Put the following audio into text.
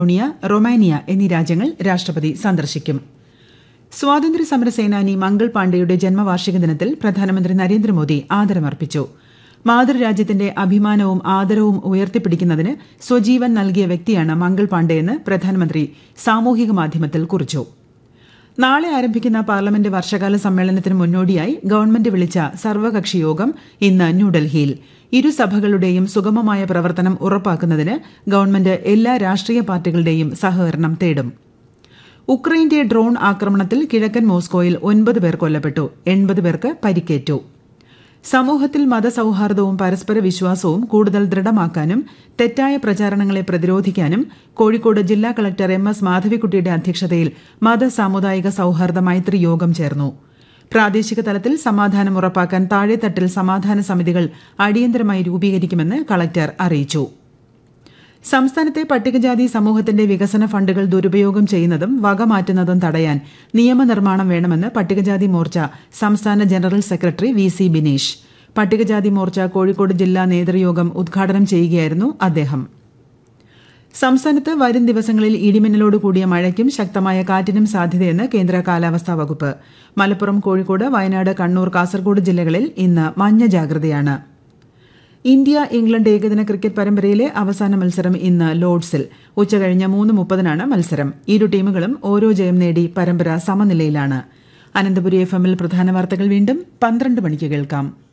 Macedonia Romania എന്നീ രാജ്യങ്ങൾ രാഷ്ട്രപതി സന്ദർശിക്കും സ്വാതന്ത്ര്യ സമര സേനാനി മംഗൾ പാണ്ഡെയുടെ ജന്മവാർഷിക ദിനത്തിൽ പ്രധാനമന്ത്രി നരേന്ദ്രമോദി ആദരമർപ്പിച്ചു മാതൃരാജ്യത്തിന്റെ അഭിമാനവും ആദരവും ഉയർത്തിപ്പിടിക്കുന്നതിന് സ്വജീവൻ നൽകിയ വ്യക്തിയാണ് മംഗൾ പാണ്ഡെയെന്ന് പ്രധാനമന്ത്രി സാമൂഹിക മാധ്യമത്തിൽ കുറിച്ചു നാളെ ആരംഭിക്കുന്ന പാർലമെന്റ് വർഷകാല സമ്മേളനത്തിന് മുന്നോടിയായി ഗവൺമെന്റ് വിളിച്ച സർവകക്ഷി യോഗം ഇന്ന് ന്യൂഡൽഹിയിൽ ഇരുസഭകളുടെയും സുഗമമായ പ്രവർത്തനം ഉറപ്പാക്കുന്നതിന് ഗവൺമെന്റ് എല്ലാ രാഷ്ട്രീയ പാർട്ടികളുടെയും സഹകരണം തേടും ഉക്രൈന്റെ ഡ്രോൺ ആക്രമണത്തിൽ കിഴക്കൻ മോസ്കോയിൽ ഒൻപത് പേർ കൊല്ലപ്പെട്ടു എൺപത് പേർക്ക് പരിക്കേറ്റു സമൂഹത്തിൽ മതസൌഹാർദ്ദവും പരസ്പര വിശ്വാസവും കൂടുതൽ ദൃഢമാക്കാനും തെറ്റായ പ്രചാരണങ്ങളെ പ്രതിരോധിക്കാനും കോഴിക്കോട് ജില്ലാ കളക്ടർ എം എസ് മാധവിക്കുട്ടിയുടെ അധ്യക്ഷതയിൽ മത സാമുദായിക സൌഹാർദ്ദ മൈത്രി യോഗം ചേർന്നു പ്രാദേശിക തലത്തിൽ സമാധാനം ഉറപ്പാക്കാൻ താഴെത്തട്ടിൽ സമാധാന സമിതികൾ അടിയന്തരമായി രൂപീകരിക്കുമെന്ന് കളക്ടർ അറിയിച്ചു സംസ്ഥാനത്തെ പട്ടികജാതി സമൂഹത്തിന്റെ വികസന ഫണ്ടുകൾ ദുരുപയോഗം ചെയ്യുന്നതും വകമാറ്റുന്നതും തടയാൻ നിയമനിർമ്മാണം വേണമെന്ന് പട്ടികജാതി മോർച്ച സംസ്ഥാന general secretary V C Bineesh പട്ടികജാതി മോർച്ച കോഴിക്കോട് ജില്ലാ നേതൃയോഗം ഉദ്ഘാടനം ചെയ്യുകയായിരുന്നു അദ്ദേഹം സംസ്ഥാനത്ത് വരും ദിവസങ്ങളിൽ ഇടിമിന്നലോട് കൂടിയ മഴയ്ക്കും ശക്തമായ കാറ്റിനും സാധ്യതയെന്ന് കേന്ദ്ര കാലാവസ്ഥാ വകുപ്പ് മലപ്പുറം കോഴിക്കോട് വയനാട് കണ്ണൂർ കാസർഗോഡ് ജില്ലകളിൽ ഇന്ന് മഞ്ഞ ജാഗ്രതയാണ് ഇന്ത്യ ഇംഗ്ലണ്ട് ഏകദിന ക്രിക്കറ്റ് പരമ്പരയിലെ അവസാന മത്സരം ഇന്ന് ലോർഡ്സിൽ ഉച്ചകഴിഞ്ഞ് മൂന്ന് മുപ്പതിനാണ് മത്സരം ഇരു ടീമുകളും ഓരോ ജയം നേടി പരമ്പര സമനിലയിലാണ് അനന്തപുരി എഫ് എമ്മിൽ പ്രധാന വാർത്തകൾ വീണ്ടും പന്ത്രണ്ട് മണിക്ക് കേൾക്കാം